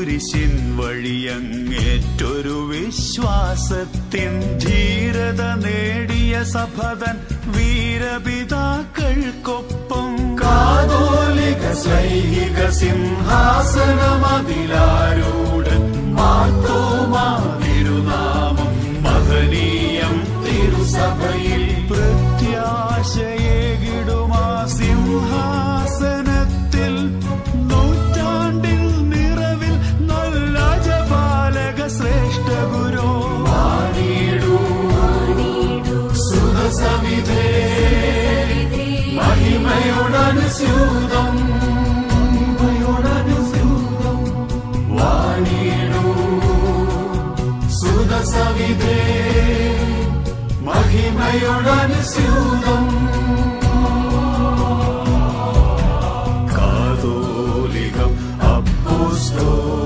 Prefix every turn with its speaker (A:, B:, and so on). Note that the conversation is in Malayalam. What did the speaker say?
A: കുരിശിൻ വഴിയങ്ങേറ്റൊരു വിശ്വാസത്തിൻ ധീരത നേടിയ സഭതൻ വീരപിതാക്കൾക്കൊപ്പം കാതോലിക സൈഹിക സിംഹാസനമതിലാരൂഢ മാർത്തോമാ തിരുനാമം മഹനീയം തിരുസഭയിൽ പ്രത്യാശയേകിടുമാ സിംഹാസനത്തിൽ നൂറ്റാണ്ടിൽ നിറവിൽ നല്ല ജപാലക ശ്രേഷ്ഠ ഗുരു വാണിടൂ സുഖസവിധേ മഹിമയോടനുസ്യൂതം മഹിമയോടനുസ്യൂതം വാണിടൂ സുഖസവിധേ മഹിമയോടനുസ്യൂതം കാതോലികം അപ്പോസ്തോലികം